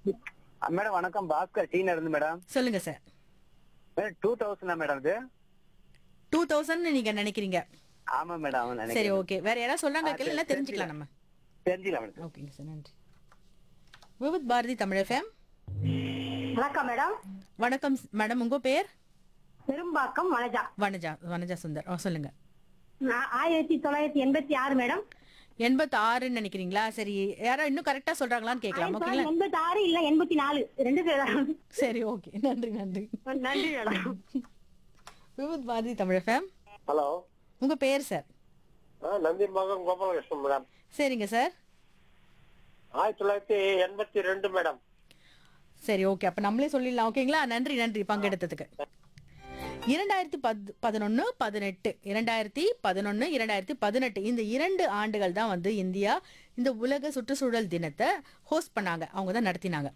madam வணக்கம் பாஸ்கர் டீனர் இருந்து madam சொல்லுங்க சார் மேடம் டூ தௌசண்டா மேடம் இது டூ தௌசண்ட் நீங்க நினைக்கிறீங்க ஆமா மேடம் அவன் சரி நினைக்கிறேன் ஓகே வேற யாராவது சொல்றாங்க ஆ, கேள்வி இல்ல சரி, தெரிஞ்சுக்கலாம் நம்ம தெரிஞ்சிக்கலாம் மேடம் ஓகேங்க சார் நன்றி விவித் பாரதி தமிழ் எஃப்எம் வணக்கம் மேடம் வணக்கம் மேடம் உங்க பேர் பெரும்பாக்கம் வனஜா வனஜா வனஜா சுந்தர் ஆ, சொல்லுங்க நான் ஆயிரத்தி தொள்ளாயிரத்தி எண்பத்தி ஆறு மேடம் எண்பத்தி ஆறுன்னு நினைக்கிறீங்களா சரி யாரோ இன்னும் கரெக்டா சொல்றாங்களான்னு கேட்கலாம் ஓகேங்களா எண்பத்தி ஆறு இல்ல எண்பத்தி நாலு ரெண்டு பேரும் சரி ஓகே நன்றி நன்றி நன்றி madam Vividh Bharati Tamil FM hello உங்க பேர் சார் நந்தி மகன் கோபாலகிருஷ்ணன் மேடம் சரிங்க சார் ஆயிரத்தி தொள்ளாயிரத்தி எண்பத்தி ரெண்டு மேடம் சரி ஓகே அப்ப நம்மளே சொல்லிடலாம் ஓகேங்களா நன்றி நன்றி பங்கெடுத்ததுக்கு இரண்டாயிரத்தி பத் பதினொன்னு பதினெட்டு இரண்டாயிரத்தி பதினொன்னு இரண்டாயிரத்தி பதினெட்டு இந்த இரண்டு ஆண்டுகள் தான் வந்து இந்தியா இந்த உலக சுற்றுச்சூழல் தினத்தை ஹோஸ்ட் பண்ணாங்க அவங்க தான் நடத்தினாங்க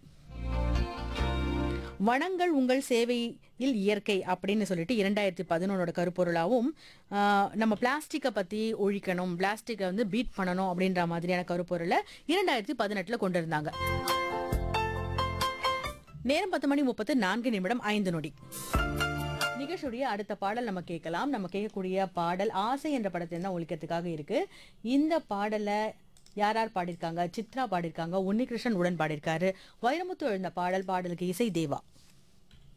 வனங்கள் உங்கள் சேவையில் இயற்கை அப்படின்னு சொல்லிட்டு இரண்டாயிரத்தி பதினொன்னோட கருப்பொருளாகவும் ஆஹ், நம்ம பிளாஸ்டிக்கை பற்றி ஒழிக்கணும் பிளாஸ்டிக்கை வந்து பீட் பண்ணணும் அப்படின்ற மாதிரியான கருப்பொருளை இரண்டாயிரத்தி பதினெட்டில் கொண்டு இருந்தாங்க நேரம் பத்து மணி முப்பத்து நான்கு நிமிடம் ஐந்து நொடி நிகழ்ச்சியுடைய அடுத்த பாடல் நம்ம கேட்கலாம் நம்ம கேட்கக்கூடிய பாடல் ஆசை என்ற படத்தில் தான் ஒழிக்கிறதுக்காக இருக்கு இந்த பாடலை யார் யார் பாடியிருக்காங்க சித்ரா பாடியிருக்காங்க உன்னிகிருஷ்ணன் உடன் பாடியிருக்காரு வைரமுத்து எழுந்த பாடல் பாடலுக்கு இசை தேவா